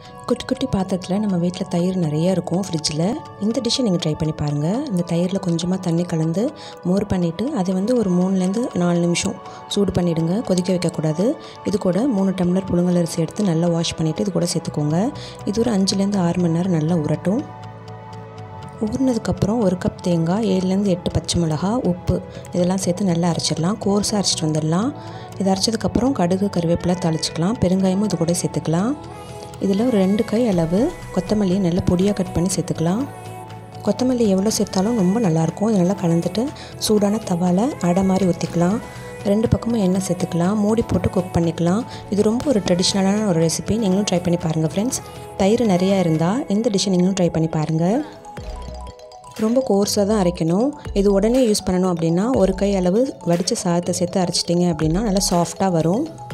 குட்டி குட்டி பாத்திரத்தில் நம்ம வீட்டில் தயிர் நிறைய இருக்கும் ஃப்ரிட்ஜில் இந்த டிஷ்ஷை நீங்கள் ட்ரை பண்ணி பாருங்கள் இந்த தயிரில் கொஞ்சமாக தண்ணி கலந்து மோர் பண்ணிவிட்டு அதை வந்து ஒரு மூணுலேருந்து நாலு நிமிஷம் சூடு பண்ணிவிடுங்க கொதிக்க வைக்கக்கூடாது இது கூட மூணு டம்ளர் புழுங்கல் அரிசி எடுத்து நல்லா வாஷ் பண்ணிவிட்டு இது கூட சேர்த்துக்கோங்க இது ஒரு அஞ்சுலேருந்து ஆறு மணி நேரம் நல்லா உரட்டும் ஊறினதுக்கப்புறம் ஒரு கப் தேங்காய் ஏழுலேருந்து எட்டு பச்சை மிளகா உப்பு இதெல்லாம் சேர்த்து நல்லா அரைச்சிடலாம் கோர்ஸாக அரைச்சிட்டு வந்துடலாம் இதை அரைச்சதுக்கப்புறம் கடுகு கருவேப்பிலை தாளிச்சிக்கலாம் பெருங்காயமும் இது கூட சேர்த்துக்கலாம் இதில் ஒரு ரெண்டு கை அளவு கொத்தமல்லியை நல்லா பொடியாக கட் பண்ணி சேர்த்துக்கலாம் கொத்தமல்லி எவ்வளோ சேர்த்தாலும் ரொம்ப நல்லாயிருக்கும் இது நல்லா கலந்துட்டு சூடான தவாவில் அடை மாதிரி ஊற்றிக்கலாம் ரெண்டு பக்கமும் எண்ணெய் சேர்த்துக்கலாம் மூடி போட்டு குக் பண்ணிக்கலாம் இது ரொம்ப ஒரு ட்ரெடிஷ்னலான ஒரு ரெசிபி நீங்களும் ட்ரை பண்ணி பாருங்கள் ஃப்ரெண்ட்ஸ் தயிர் நிறையா இருந்தால் இந்த டிஷ்ஷை நீங்களும் ட்ரை பண்ணி பாருங்கள் ரொம்ப கோர்ஸாக தான் அரைக்கணும் இது உடனே யூஸ் பண்ணணும் அப்படின்னா ஒரு கை அளவு வடித்த சாதத்தை சேர்த்து அரைச்சிட்டிங்க அப்படின்னா நல்லா சாஃப்டாக வரும்